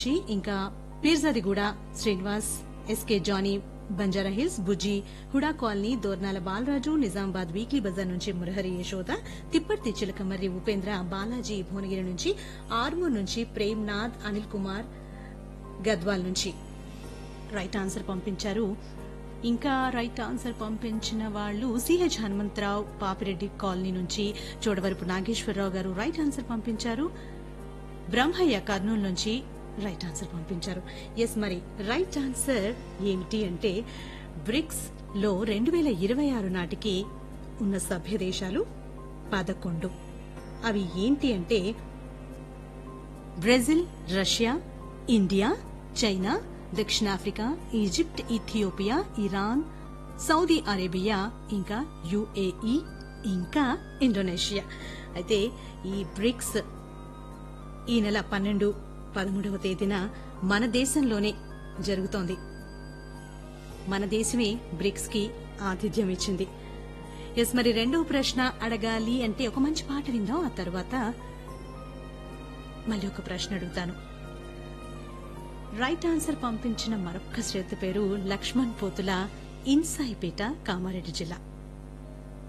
నుంచి ఇంకా Peerzadiguda Srinivas S K Jani Banjara hills Bujji HUDA colony Dornala Balaraju Nizamabad weekly బజార్ నుంచి మురహరి యశోద తిప్పర్తి చిలకమర్రి ఉపేంద్ర బాలాజీ భువనగిరి నుంచి ఆర్మూర్ నుంచి ప్రేమ్నాథ్ అనిల్ కుమార్ గద్వాల్ నుంచి రైట్ ఆన్సర్ పంపించారు ఇంకా రైట్ ఆన్సర్ పంపించిన వాళ్ళు సిహెచ్ హనుమంతరావు పాపిరెడ్డి కాలనీ నుంచి చోడవరపు నాగేశ్వరరావు గారు రైట్ ఆన్సర్ పంపించారు బ్రహ్మయ్య కర్నూలు నుంచి రైట్ ఆన్సర్ పంపించారు ఎస్ మరి రైట్ ఆన్సర్ ఏమిటి అంటే బ్రిక్స్ లో రెండు వేల ఇరవై ఆరు నాటికి ఉన్న సభ్య దేశాలు పదకొండు అవి ఏంటి అంటే బ్రెజిల్ రష్యా ఇండియా చైనా దక్షిణాఫ్రికా Egypt Ethiopia Iran Saudi Arabia ఇంకా యుఏఈ ఇంకా ఇండోనేషియా అయితే ఈ బ్రిక్స్ ఈ నెల పన్నెండు పదమూడవ తేదీన మన దేశంలోనే జరుగుతోంది మన దేశమే బ్రిక్స్ కి ఆతిథ్యం ఇచ్చింది ఎస్ మరి రెండవ ప్రశ్న అడగాలి అంటే ఒక మంచి పాట విందాం ఆ తర్వాత మళ్ళీ ఒక ప్రశ్న అడుగుతాను రైట్ ఆన్సర్ పంపించిన మరొక్క శ్రేత పేరు లక్ష్మణ్ పోతుల ఇన్సాయిపేట కామారెడ్డి జిల్లా